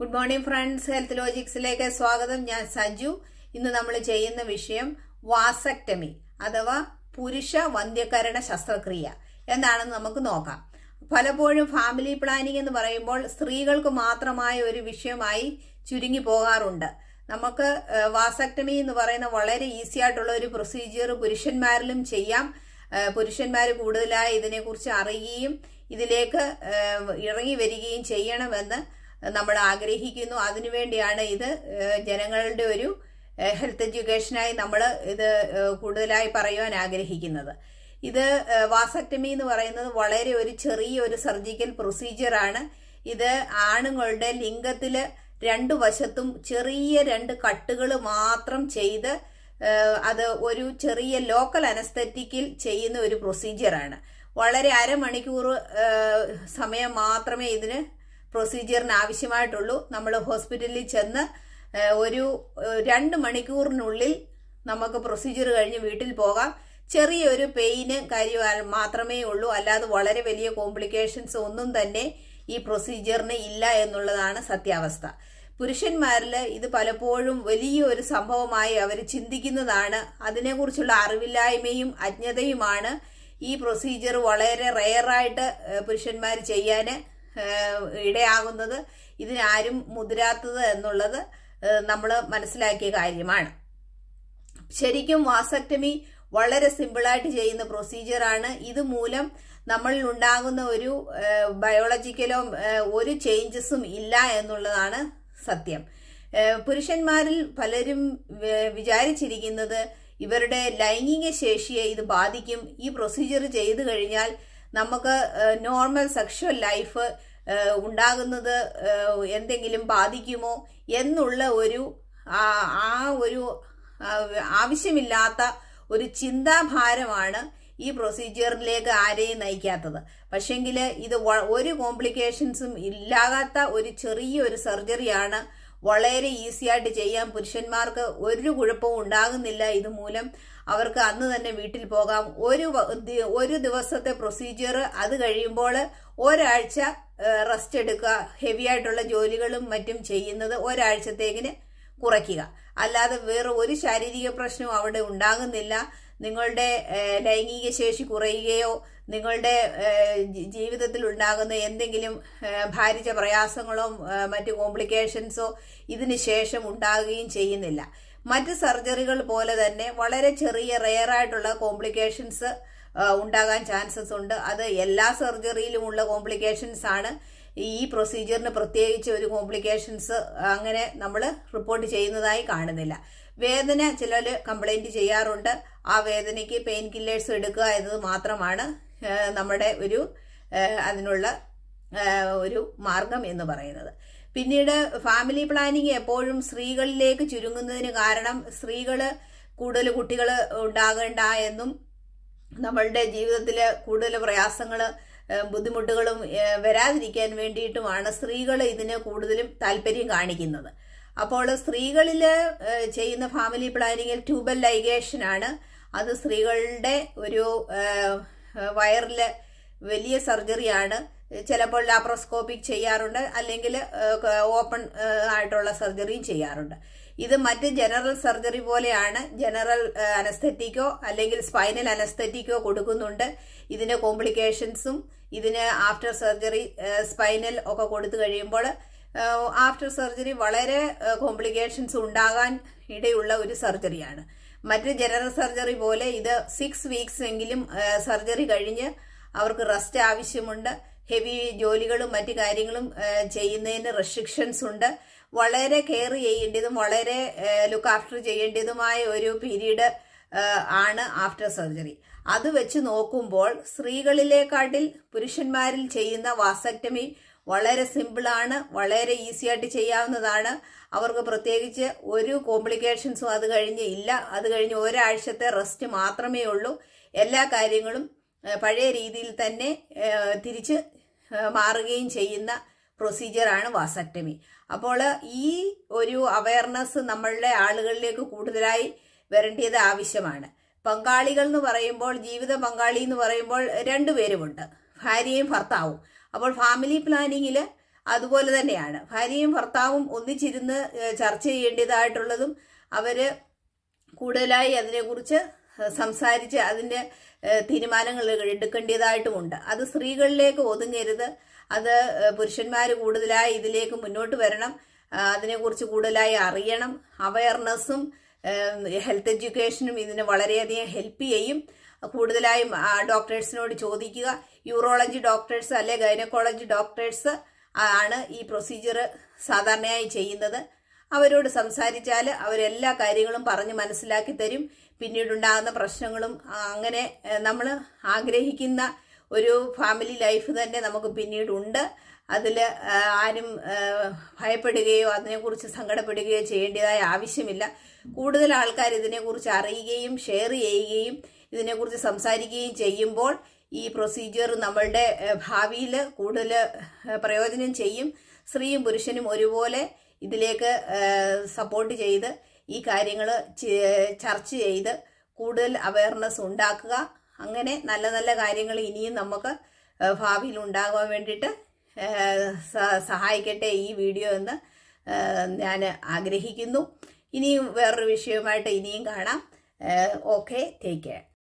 good morning friends health ലോജിക്സിലേക്ക് സ്വാഗതം ഞാൻ സഞ്ജു ഇന്ന് നമ്മൾ ചെയ്യുന്ന വിഷയം വാസക്ടമി അഥവാ പുരുഷ വന്ധ്യകരണ ശസ്ത്രക്രിയ എന്താണെന്ന് നമുക്ക് നോക്കാം പലപ്പോഴും ഫാമിലി പ്ലാനിംഗ് എന്ന് പറയുമ്പോൾ സ്ത്രീകൾക്ക് മാത്രമായ ഒരു വിഷയമായി ചുരുങ്ങി പോകാറുണ്ട് നമുക്ക് വാസക്ടമി എന്ന് പറയുന്ന വളരെ ഈസി ആയിട്ടുള്ള ഒരു പ്രൊസീജിയർ പുരുഷന്മാരിലും ചെയ്യാം പുരുഷന്മാർ കൂടുതലായി ഇതിനെക്കുറിച്ച് അറിയുകയും ഇതിലേക്ക് ഇറങ്ങി വരികയും ചെയ്യണമെന്ന് നമ്മൾ ആഗ്രഹിക്കുന്നു അതിനുവേണ്ടിയാണ് ഇത് ജനങ്ങളുടെ ഒരു ഹെൽത്ത് എഡ്യൂക്കേഷനായി നമ്മൾ ഇത് കൂടുതലായി പറയുവാൻ ആഗ്രഹിക്കുന്നത് ഇത് വാസക്ടമി എന്ന് പറയുന്നത് വളരെ ഒരു ചെറിയ ഒരു സർജിക്കൽ പ്രൊസീജിയർ ആണ് ഇത് ആണുങ്ങളുടെ ലിംഗത്തിൽ രണ്ടു വശത്തും ചെറിയ രണ്ട് കട്ടുകൾ മാത്രം ചെയ്ത് അത് ഒരു ചെറിയ ലോക്കൽ അനസ്തറ്റിക്കിൽ ചെയ്യുന്ന ഒരു പ്രൊസീജിയറാണ് വളരെ അരമണിക്കൂർ സമയം മാത്രമേ ഇതിന് പ്രൊസീജിയറിന് ആവശ്യമായിട്ടുള്ളൂ നമ്മൾ ഹോസ്പിറ്റലിൽ ചെന്ന് ഒരു രണ്ട് മണിക്കൂറിനുള്ളിൽ നമുക്ക് പ്രൊസീജിയർ കഴിഞ്ഞ് വീട്ടിൽ പോകാം ചെറിയൊരു പെയിന് കാര്യം മാത്രമേ ഉള്ളൂ അല്ലാതെ വളരെ വലിയ കോംപ്ലിക്കേഷൻസ് ഒന്നും തന്നെ ഈ പ്രൊസീജിയറിന് ഇല്ല എന്നുള്ളതാണ് സത്യാവസ്ഥ പുരുഷന്മാരിൽ ഇത് പലപ്പോഴും വലിയൊരു സംഭവമായി അവർ ചിന്തിക്കുന്നതാണ് അതിനെക്കുറിച്ചുള്ള അറിവില്ലായ്മയും അജ്ഞതയുമാണ് ഈ പ്രൊസീജിയർ വളരെ റെയറായിട്ട് പുരുഷന്മാർ ചെയ്യാൻ ഇടയാകുന്നത് ഇതിനാരും മുതിരാത്തത് എന്നുള്ളത് നമ്മൾ മനസ്സിലാക്കിയ കാര്യമാണ് ശരിക്കും വാസക്ടമി വളരെ സിമ്പിളായിട്ട് ചെയ്യുന്ന പ്രൊസീജിയറാണ് ഇത് മൂലം നമ്മളിൽ ഉണ്ടാകുന്ന ഒരു ബയോളജിക്കലോ ഒരു ചേഞ്ചസും ഇല്ല എന്നുള്ളതാണ് സത്യം പുരുഷന്മാരിൽ പലരും വിചാരിച്ചിരിക്കുന്നത് ഇവരുടെ ലൈംഗിക ശേഷിയെ ഇത് ബാധിക്കും ഈ പ്രൊസീജിയർ ചെയ്തു കഴിഞ്ഞാൽ നമുക്ക് നോർമൽ സെക്ഷൽ ലൈഫ് ഉണ്ടാകുന്നത് എന്തെങ്കിലും ബാധിക്കുമോ എന്നുള്ള ഒരു ആ ഒരു ആവശ്യമില്ലാത്ത ഒരു ചിന്താഭാരമാണ് ഈ പ്രൊസീജിയറിലേക്ക് ആരെയും നയിക്കാത്തത് പക്ഷെങ്കിൽ ഇത് ഒരു കോംപ്ലിക്കേഷൻസും ഇല്ലാത്ത ഒരു ചെറിയ ഒരു സർജറിയാണ് വളരെ ഈസി ആയിട്ട് ചെയ്യാൻ പുരുഷന്മാർക്ക് ഒരു കുഴപ്പവും ഉണ്ടാകുന്നില്ല ഇതുമൂലം അവർക്ക് അന്ന് തന്നെ വീട്ടിൽ പോകാം ഒരു ഒരു ദിവസത്തെ പ്രൊസീജിയർ അത് കഴിയുമ്പോൾ ഒരാഴ്ച റെസ്റ്റ് എടുക്കുക ഹെവി ആയിട്ടുള്ള ജോലികളും മറ്റും ചെയ്യുന്നത് ഒരാഴ്ചത്തേക്കിന് കുറയ്ക്കുക അല്ലാതെ വേറെ ഒരു ശാരീരിക പ്രശ്നവും അവിടെ ഉണ്ടാകുന്നില്ല നിങ്ങളുടെ ലൈംഗിക ശേഷി കുറയുകയോ നിങ്ങളുടെ ജീവിതത്തിൽ ഉണ്ടാകുന്ന എന്തെങ്കിലും ഭാരിച്ച പ്രയാസങ്ങളോ മറ്റു കോംപ്ലിക്കേഷൻസോ ഇതിന് ശേഷം ഉണ്ടാകുകയും ചെയ്യുന്നില്ല മറ്റ് സർജറികൾ പോലെ തന്നെ വളരെ ചെറിയ റെയറായിട്ടുള്ള കോംപ്ലിക്കേഷൻസ് ഉണ്ടാകാൻ ചാൻസസ് ഉണ്ട് അത് എല്ലാ സർജറിയിലുമുള്ള കോംപ്ലിക്കേഷൻസ് ആണ് ഈ പ്രൊസീജിയറിന് പ്രത്യേകിച്ച് ഒരു കോംപ്ലിക്കേഷൻസ് അങ്ങനെ നമ്മൾ റിപ്പോർട്ട് ചെയ്യുന്നതായി കാണുന്നില്ല വേദന ചിലർ കംപ്ലൈന്റ് ചെയ്യാറുണ്ട് ആ വേദനയ്ക്ക് പെയിൻ കില്ലേഴ്സ് എടുക്കുക എന്നത് മാത്രമാണ് നമ്മുടെ ഒരു അതിനുള്ള ഒരു മാർഗം എന്ന് പറയുന്നത് പിന്നീട് ഫാമിലി പ്ലാനിങ് എപ്പോഴും സ്ത്രീകളിലേക്ക് ചുരുങ്ങുന്നതിന് കാരണം സ്ത്രീകൾ കൂടുതൽ കുട്ടികൾ ഉണ്ടാകേണ്ട എന്നും നമ്മളുടെ ജീവിതത്തിൽ കൂടുതൽ പ്രയാസങ്ങൾ ബുദ്ധിമുട്ടുകളും വരാതിരിക്കാൻ വേണ്ടിയിട്ടുമാണ് സ്ത്രീകൾ ഇതിന് കൂടുതലും താല്പര്യം കാണിക്കുന്നത് അപ്പോൾ സ്ത്രീകളിൽ ചെയ്യുന്ന ഫാമിലി പ്ലാനിങ്ങിൽ ട്യൂബൽ ലൈഗേഷൻ ആണ് അത് സ്ത്രീകളുടെ ഒരു വയറിൽ വലിയ സർജറിയാണ് ചിലപ്പോൾ ലാപ്രോസ്കോപ്പിക് ചെയ്യാറുണ്ട് അല്ലെങ്കിൽ ഓപ്പൺ ആയിട്ടുള്ള സർജറിയും ചെയ്യാറുണ്ട് ഇത് മറ്റ് ജനറൽ സർജറി പോലെയാണ് ജനറൽ അനസ്തറ്റിക്കോ അല്ലെങ്കിൽ സ്പൈനൽ അനസ്തറ്റിക്കോ കൊടുക്കുന്നുണ്ട് ഇതിന് കോംപ്ലിക്കേഷൻസും ഇതിന് ആഫ്റ്റർ സർജറി സ്പൈനൽ ഒക്കെ കൊടുത്തു കഴിയുമ്പോൾ ആഫ്റ്റർ സർജറി വളരെ കോംപ്ലിക്കേഷൻസ് ഉണ്ടാകാൻ ഇടയുള്ള ഒരു സർജറിയാണ് മറ്റ് ജനറൽ സർജറി പോലെ ഇത് സിക്സ് വീക്സ് എങ്കിലും സർജറി കഴിഞ്ഞ് അവർക്ക് റെസ്റ്റ് ആവശ്യമുണ്ട് ഹെവി ജോലികളും മറ്റു കാര്യങ്ങളും ചെയ്യുന്നതിന് റെസ്ട്രിക്ഷൻസ് ഉണ്ട് വളരെ കെയർ ചെയ്യേണ്ടതും വളരെ ലുക്ക് ആഫ്റ്റർ ചെയ്യേണ്ടതുമായ ഒരു പീരീഡ് ആണ് ആഫ്റ്റർ സർജറി അത് വെച്ച് നോക്കുമ്പോൾ സ്ത്രീകളിലേക്കാട്ടിൽ പുരുഷന്മാരിൽ ചെയ്യുന്ന വാസക്ടമി വളരെ സിമ്പിളാണ് വളരെ ഈസി ആയിട്ട് ചെയ്യാവുന്നതാണ് അവർക്ക് പ്രത്യേകിച്ച് ഒരു കോംപ്ലിക്കേഷൻസും അത് കഴിഞ്ഞ് ഇല്ല അത് കഴിഞ്ഞ് ഒരാഴ്ചത്തെ റെസ്റ്റ് മാത്രമേ ഉള്ളൂ എല്ലാ കാര്യങ്ങളും പഴയ രീതിയിൽ തന്നെ തിരിച്ച് മാറുകയും ചെയ്യുന്ന പ്രൊസീജിയറാണ് വാസക്ടമി അപ്പോൾ ഈ ഒരു അവയർനെസ് നമ്മളുടെ ആളുകളിലേക്ക് കൂടുതലായി വരേണ്ടത് ആവശ്യമാണ് പങ്കാളികൾ എന്ന് പറയുമ്പോൾ ജീവിത പങ്കാളി എന്ന് പറയുമ്പോൾ രണ്ടുപേരുമുണ്ട് ഭാര്യയും ഭർത്താവും അപ്പോൾ ഫാമിലി പ്ലാനിങ്ങിൽ അതുപോലെ തന്നെയാണ് ഭാര്യയും ഭർത്താവും ഒന്നിച്ചിരുന്ന് ഏഹ്, ചർച്ച ചെയ്യേണ്ടതായിട്ടുള്ളതും അവര് കൂടുതലായി അതിനെക്കുറിച്ച് സംസാരിച്ച് അതിൻ്റെ ഏഹ്, തീരുമാനങ്ങൾ എടുക്കേണ്ടതായിട്ടുമുണ്ട് അത് സ്ത്രീകളിലേക്ക് ഒതുങ്ങരുത് അത് പുരുഷന്മാർ കൂടുതലായി ഇതിലേക്ക് മുന്നോട്ട് വരണം ആ, അതിനെക്കുറിച്ച് കൂടുതലായി അറിയണം അവയർനെസ്സും ഹെൽത്ത് എഡ്യൂക്കേഷനും ഇതിന് വളരെയധികം ഹെൽപ്പ് ചെയ്യും കൂടുതലായും ആ, ഡോക്ടേഴ്സിനോട് ചോദിക്കുക യൂറോളജി ഡോക്ടേഴ്സ് അല്ലെ ഗൈനക്കോളജി ഡോക്ടേഴ്സ് ആണ് ഈ പ്രൊസീജിയർ സാധാരണയായി ചെയ്യുന്നത് അവരോട് സംസാരിച്ചാൽ അവരെല്ലാ കാര്യങ്ങളും പറഞ്ഞ് മനസ്സിലാക്കി തരും പിന്നീടുണ്ടാകുന്ന പ്രശ്നങ്ങളും ആ, അങ്ങനെ നമ്മൾ ആഗ്രഹിക്കുന്ന ഒരു ഫാമിലി ലൈഫ് തന്നെ നമുക്ക് പിന്നീടുണ്ട് അതിൽ ആരും ആ, ഭയപ്പെടുകയോ അതിനെക്കുറിച്ച് സങ്കടപ്പെടുകയോ ചെയ്യേണ്ടതായ ആവശ്യമില്ല കൂടുതൽ ആൾക്കാർ ഇതിനെക്കുറിച്ച് അറിയുകയും ഷെയർ ചെയ്യുകയും ഇതിനെക്കുറിച്ച് സംസാരിക്കുകയും ചെയ്യുമ്പോൾ ഈ പ്രൊസീജിയർ നമ്മളുടെ ഭാവിയിൽ കൂടുതൽ ഏഹ്, പ്രയോജനം ചെയ്യും സ്ത്രീയും പുരുഷനും ഒരുപോലെ ഇതിലേക്ക് സപ്പോർട്ട് ചെയ്ത് ഈ കാര്യങ്ങൾ ചർച്ച ചെയ്ത് കൂടുതൽ അവയർനെസ് ഉണ്ടാക്കുക അങ്ങനെ നല്ല നല്ല കാര്യങ്ങൾ ഇനിയും നമുക്ക് ഏഹ്, ഭാവിയിൽ ഉണ്ടാകാൻ വേണ്ടിയിട്ട് ഏഹ്, സ- സഹായിക്കട്ടെ ഈ വീഡിയോ എന്ന് ഞാൻ ആഗ്രഹിക്കുന്നു ഇനിയും വേറൊരു വിഷയവുമായിട്ട് ഇനിയും കാണാം ഓക്കെ ടേക്ക് കെയർ